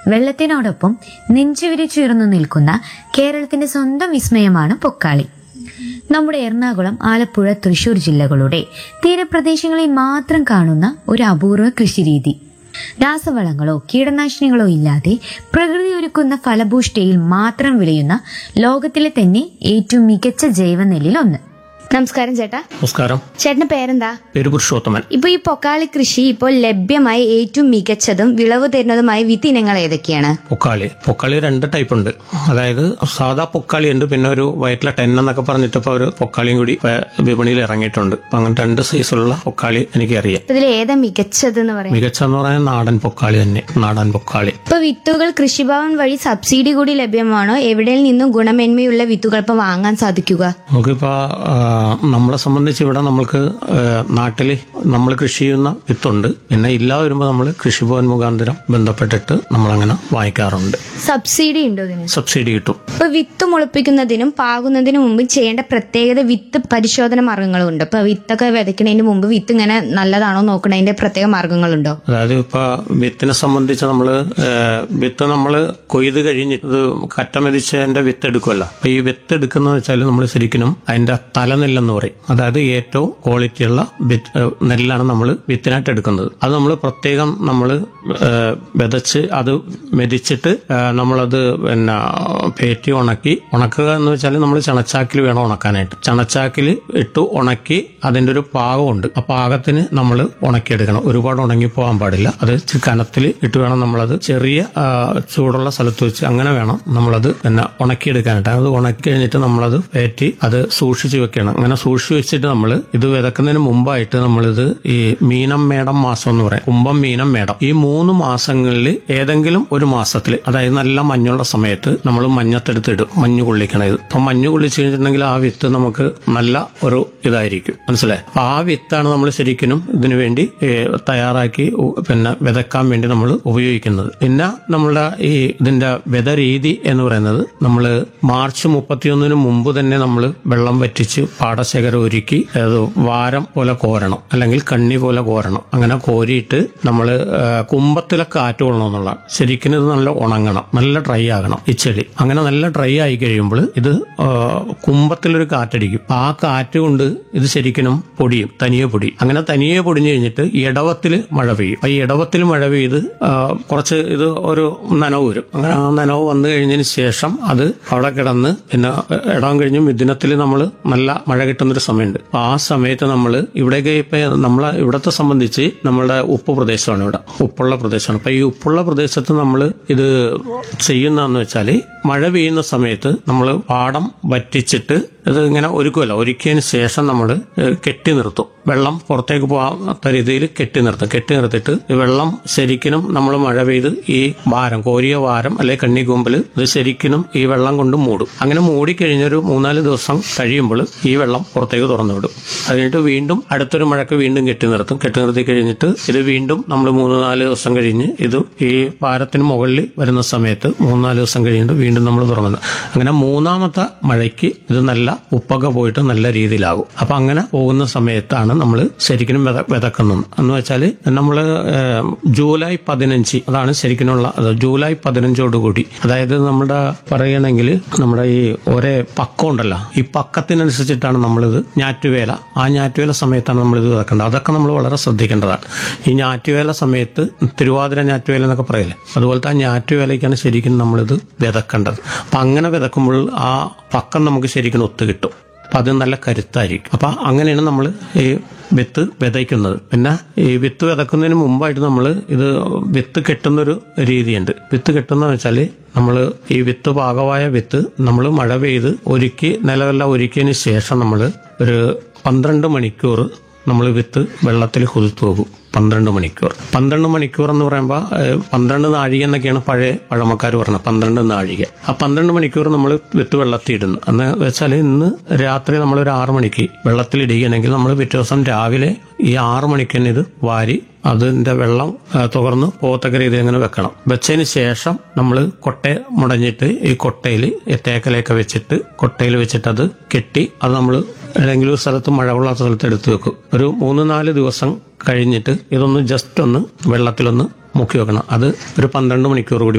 വെള്ളത്തിനോടൊപ്പം നെഞ്ചുവിരിച്ചുയർന്നു നിൽക്കുന്ന കേരളത്തിന്റെ സ്വന്തം വിസ്മയമാണ് പൊക്കാളി നമ്മുടെ എറണാകുളം ആലപ്പുഴ തൃശൂർ ജില്ലകളുടെ തീരപ്രദേശങ്ങളിൽ മാത്രം കാണുന്ന ഒരു അപൂർവ കൃഷിരീതി രാസവളങ്ങളോ കീടനാശിനികളോ ഇല്ലാതെ പ്രകൃതി ഒരുക്കുന്ന ഫലഭൂഷ്ഠയിൽ മാത്രം വിളയുന്ന ലോകത്തിലെ തന്നെ ഏറ്റവും മികച്ച ജൈവ നെല്ലിൽ ഒന്ന് നമസ്കാരം ചേട്ടാ നമസ്കാരം ചേട്ടന്റെ പേരെന്താ പേര് പുരുഷോത്തമൻ ഇപ്പൊ ഈ പൊക്കാളി കൃഷി ഇപ്പോൾ ലഭ്യമായ ഏറ്റവും മികച്ചതും വിളവ് തരുന്നതുമായ വിത്ത് ഇനങ്ങൾ ഏതൊക്കെയാണ് പൊക്കാളി പൊക്കാളി രണ്ട് ടൈപ്പ് ഉണ്ട് അതായത് സാധാ പൊക്കാളി ഉണ്ട് പിന്നെ ഒരു വയറ്റിലെ ടെൻ എന്നൊക്കെ പറഞ്ഞിട്ട് ഇപ്പൊ ഒരു പൊക്കാളിയും കൂടി ഇപ്പൊ വിപണിയിൽ ഇറങ്ങിയിട്ടുണ്ട് അപ്പൊ അങ്ങനെ രണ്ട് സൈസിലുള്ള പൊക്കാളി എനിക്കറിയാം ഇതിൽ ഏതാ മികച്ചത് എന്ന് പറയാം മികച്ചെന്ന് പറയാൻ നാടൻ പൊക്കാളി തന്നെ നാടൻ പൊക്കാളി ഇപ്പൊ വിത്തുകൾ കൃഷിഭവൻ വഴി സബ്സിഡി കൂടി ലഭ്യമാണോ എവിടെയിൽ നിന്നും ഗുണമേന്മയുള്ള വിത്തുകൾ ഇപ്പൊ വാങ്ങാൻ സാധിക്കുക നമുക്കിപ്പോ ആ, നമ്മളെ സംബന്ധിച്ച് ഇവിടെ നമ്മൾക്ക് നാട്ടിൽ നമ്മൾ കൃഷി ചെയ്യുന്ന വിത്തുണ്ട് പിന്നെ ഇല്ല വരുമ്പോൾ നമ്മൾ കൃഷിഭവൻ മുഖാന്തരം ബന്ധപ്പെട്ടിട്ട് നമ്മളങ്ങനെ വാങ്ങിക്കാറുണ്ട് സബ്സിഡി ഉണ്ടോ ഇതിന് സബ്സിഡി കിട്ടും ഇപ്പൊ വിത്ത് മുളപ്പിക്കുന്നതിനും പാകുന്നതിനും മുമ്പ് ചെയ്യേണ്ട പ്രത്യേകത വിത്ത് പരിശോധന മാർഗങ്ങളുണ്ട് ഇപ്പൊ വിത്തൊക്കെ വിതയ്ക്കുന്നതിന് മുമ്പ് വിത്ത് ഇങ്ങനെ നല്ലതാണോ നോക്കുന്നതിന്റെ പ്രത്യേക മാർഗങ്ങളുണ്ടോ അതായത് ഇപ്പൊ വിത്തിനെ സംബന്ധിച്ച് നമ്മള് ഏഹ്, വിത്ത് നമ്മൾ കൊയ്ത് കഴിഞ്ഞ് ഇത് കറ്റ മെതിച്ചതിന്റെ വിത്ത് എടുക്കുമല്ലോ അപ്പൊ ഈ വിത്ത് എടുക്കുന്ന വെച്ചാൽ നമ്മൾ ശരിക്കും അതിന്റെ തലനെല്ലെന്ന് പറയും അതായത് ഏറ്റവും ക്വാളിറ്റിയുള്ള വിത്ത് ഏഹ്, നെല്ലാണ് നമ്മൾ വിത്തിനായിട്ട് എടുക്കുന്നത് അത് നമ്മൾ പ്രത്യേകം നമ്മൾ വിതച്ച് അത് മെതിച്ചിട്ട് ഏഹ്, നമ്മളത് പിന്നെ പേറ്റി ഉണക്കി ഉണക്കുക എന്ന് വെച്ചാൽ നമ്മൾ ചണച്ചാക്കിൽ വേണം ഉണക്കാനായിട്ട് ചണച്ചാക്കിൽ ഇട്ട് ഉണക്കി അതിന്റെ ഒരു പാകമുണ്ട് ആ പാകത്തിന് നമ്മൾ ഉണക്കിയെടുക്കണം ഒരുപാട് ഉണങ്ങി പോകാൻ പാടില്ല അത് ഇച്ചിരി കനത്തിൽ ഇട്ട് വേണം നമ്മളത് ചെറിയ ആ, ചൂടുള്ള സ്ഥലത്ത് വെച്ച് അങ്ങനെ വേണം നമ്മളത് പിന്നെ ഉണക്കിയെടുക്കാനായിട്ട് അത് ഉണക്കി കഴിഞ്ഞിട്ട് നമ്മളത് പേറ്റി അത് സൂക്ഷിച്ചു വെക്കണം അങ്ങനെ സൂക്ഷിച്ചു വെച്ചിട്ട് നമ്മൾ ഇത് വിതക്കുന്നതിന് മുമ്പായിട്ട് നമ്മളിത് ഈ മീനം മേടം മാസം എന്ന് പറയാം കുംഭം മീനം മേടം ഈ മൂന്ന് മാസങ്ങളിൽ ഏതെങ്കിലും ഒരു മാസത്തിൽ അതായത് നല്ല മഞ്ഞുള്ള സമയത്ത് നമ്മൾ മഞ്ഞത്തെടുത്ത് ഇടും മഞ്ഞ് കൊള്ളിക്കണം ഇത് അപ്പൊ മഞ്ഞ് കൊള്ളിച്ചു കഴിഞ്ഞിട്ടുണ്ടെങ്കിൽ ആ വിത്ത് നമുക്ക് നല്ല ഒരു ഇതായിരിക്കും മനസ്സിലായി അപ്പൊ ആ വിത്താണ് നമ്മൾ ശരിക്കും ഇതിനു വേണ്ടി ഏ, തയ്യാറാക്കി ഉ- പിന്നെ വിതക്കാൻ വേണ്ടി നമ്മൾ ഉപയോഗിക്കുന്നത് പിന്നെ നമ്മളുടെ ഈ ഇതിന്റെ വിത രീതി എന്ന് പറയുന്നത് നമ്മൾ മാർച്ച് മുപ്പത്തിയൊന്നിന് മുമ്പ് തന്നെ നമ്മൾ വെള്ളം വറ്റിച്ച് പാടശേഖരം ഒരുക്കി അത് വാരം പോലെ കോരണം അല്ലെങ്കിൽ കണ്ണി പോലെ കോരണം അങ്ങനെ കോരിയിട്ട് നമ്മൾ കുമ്പത്തിലെ കാറ്റ് കൊള്ളണം എന്നുള്ള ശരിക്കും ഇത് നല്ല ഉണങ്ങണം നല്ല ഡ്രൈ ആകണം ഈ ചെടി അങ്ങനെ നല്ല ഡ്രൈ ആയി കഴിയുമ്പോൾ ഇത് ആ, കുമ്പത്തിലൊരു കാറ്റടിക്കും ആ കാറ്റ് കൊണ്ട് ഇത് ശരിക്കും പൊടിയും തനിയെ പൊടി അങ്ങനെ തനിയെ പൊടിഞ്ഞു കഴിഞ്ഞിട്ട് ഇടവത്തിൽ മഴ പെയ്യും ആ ഇടവത്തിൽ മഴ പെയ്ത് ആ, കുറച്ച് ഇത് ഒരു നനവ് വരും അങ്ങനെ ആ നനവ് വന്നു കഴിഞ്ഞതിന് ശേഷം അത് അവിടെ കിടന്ന് പിന്നെ ഇടം കഴിഞ്ഞ് മിഥുനത്തിൽ നമ്മൾ നല്ല മഴ കിട്ടുന്നൊരു സമയമുണ്ട് അപ്പൊ ആ സമയത്ത് നമ്മൾ ഇവിടെയൊക്കെ ഇപ്പൊ നമ്മളെ ഇവിടത്തെ സംബന്ധിച്ച് നമ്മളുടെ ഉപ്പ് പ്രദേശമാണ് ഇവിടെ ഉപ്പുള്ള പ്രദേശമാണ് അപ്പൊ ഈ ഉപ്പുള്ള പ്രദേശത്ത് നമ്മൾ ഇത് ചെയ്യുന്നതെന്ന് വെച്ചാൽ മഴ പെയ്യുന്ന സമയത്ത് നമ്മൾ പാടം വറ്റിച്ചിട്ട് ഇത് ഇങ്ങനെ ഒരുക്കുമല്ലോ ഒരുക്കിയതിന് ശേഷം നമ്മൾ കെട്ടി നിർത്തും വെള്ളം പുറത്തേക്ക് പോകാത്ത രീതിയിൽ കെട്ടി നിർത്തും കെട്ടി നിർത്തിയിട്ട് ഈ വെള്ളം ശരിക്കും നമ്മൾ മഴ പെയ്ത് ഈ വാരം കോരിയ വാരം അല്ലെ കണ്ണിക്കൂമ്പിൽ ഇത് ശരിക്കും ഈ വെള്ളം കൊണ്ട് മൂടും അങ്ങനെ മൂടിക്കഴിഞ്ഞൊരു മൂന്നാല് ദിവസം കഴിയുമ്പോൾ ഈ വെള്ളം പുറത്തേക്ക് തുറന്നു വിടും അത് കഴിഞ്ഞിട്ട് വീണ്ടും അടുത്തൊരു മഴക്ക് വീണ്ടും കെട്ടി നിർത്തും കെട്ടി നിർത്തി കഴിഞ്ഞിട്ട് ഇത് വീണ്ടും നമ്മൾ മൂന്ന് നാല് ദിവസം കഴിഞ്ഞ് ഇത് ഈ വാരത്തിന് മുകളിൽ വരുന്ന സമയത്ത് മൂന്നാല് ദിവസം കഴിഞ്ഞിട്ട് വീണ്ടും നമ്മൾ തുറന്നത് അങ്ങനെ മൂന്നാമത്തെ മഴയ്ക്ക് ഇത് നല്ല ഉപ്പൊക്കെ പോയിട്ട് നല്ല രീതിയിലാകും അപ്പൊ അങ്ങനെ പോകുന്ന സമയത്താണ് നമ്മൾ ശരിക്കും വിത വിതക്കുന്നത് എന്ന് വെച്ചാൽ നമ്മൾ ജൂലൈ പതിനഞ്ച് അതാണ് ശരിക്കുമുള്ള അത് ജൂലൈ പതിനഞ്ചോടുകൂടി അതായത് നമ്മുടെ പറയുകയാണെങ്കിൽ നമ്മുടെ ഈ ഒരേ പക്കം ഉണ്ടല്ലോ ഈ പക്കത്തിനനുസരിച്ചിട്ടാണ് നമ്മളിത് ഞാറ്റുവേല ആ ഞാറ്റുവേല സമയത്താണ് നമ്മളിത് വിതക്കേണ്ടത് അതൊക്കെ നമ്മൾ വളരെ ശ്രദ്ധിക്കേണ്ടതാണ് ഈ ഞാറ്റുവേല സമയത്ത് തിരുവാതിര ഞാറ്റുവേല എന്നൊക്കെ പറയില്ലേ അതുപോലത്തെ ആ ഞാറ്റുവേലയ്ക്കാണ് ശരിക്കും നമ്മളിത് വിതക്കേണ്ടത് അപ്പൊ അങ്ങനെ വിതക്കുമ്പോൾ ആ പക്കം നമുക്ക് ശരിക്കും ഒത്തു കിട്ടും അപ്പൊ അത് നല്ല കരുത്തായിരിക്കും അപ്പൊ അങ്ങനെയാണ് നമ്മൾ ഈ വിത്ത് വിതയ്ക്കുന്നത് പിന്നെ ഈ വിത്ത് വിതക്കുന്നതിന് മുമ്പായിട്ട് നമ്മൾ ഇത് വിത്ത് കെട്ടുന്നൊരു രീതിയുണ്ട് വിത്ത് കെട്ടുന്ന വെച്ചാൽ നമ്മൾ ഈ വിത്ത് പാകമായ വിത്ത് നമ്മൾ മഴ പെയ്ത് ഒരുക്കി നിലമെല്ലാം ഒരുക്കിയതിന് ശേഷം നമ്മൾ ഒരു പന്ത്രണ്ട് മണിക്കൂർ നമ്മൾ വിത്ത് വെള്ളത്തിൽ കുതിർത്തു പോകും പന്ത്രണ്ട് മണിക്കൂർ പന്ത്രണ്ട് മണിക്കൂർ എന്ന് പറയുമ്പോൾ ഏഹ്, പന്ത്രണ്ട് നാഴിക എന്നൊക്കെയാണ് പഴയ പഴമക്കാർ പറഞ്ഞത് പന്ത്രണ്ട് നാഴിക ആ പന്ത്രണ്ട് മണിക്കൂർ നമ്മൾ വിത്ത് വെള്ളത്തിൽ ഇടുന്നു എന്ന് വെച്ചാൽ ഇന്ന് രാത്രി നമ്മൾ ഒരു ആറ് മണിക്ക് വെള്ളത്തിൽ ഇടുകയാണെങ്കിൽ നമ്മൾ പിറ്റേ ദിവസം രാവിലെ ഈ ആറ് മണിക്ക് തന്നെ ഇത് വാരി അതിന്റെ വെള്ളം ആ, തുറന്ന് പോകത്തക്ക രീതിയിൽ അങ്ങനെ വെക്കണം വെച്ചതിന് ശേഷം നമ്മൾ കൊട്ട മുടഞ്ഞിട്ട് ഈ കൊട്ടയിൽ തേക്കലയൊക്കെ വെച്ചിട്ട് കൊട്ടയിൽ വെച്ചിട്ട് അത് കെട്ടി അത് നമ്മൾ ഏതെങ്കിലും ഒരു സ്ഥലത്ത് മഴ കൊള്ളാത്ത സ്ഥലത്ത് എടുത്തു വെക്കും ഒരു മൂന്ന് നാല് ദിവസം കഴിഞ്ഞിട്ട് ഇതൊന്ന് ജസ്റ്റ് ഒന്ന് വെള്ളത്തിലൊന്ന് മുക്കി വെക്കണം അത് ഒരു പന്ത്രണ്ട് മണിക്കൂർ കൂടി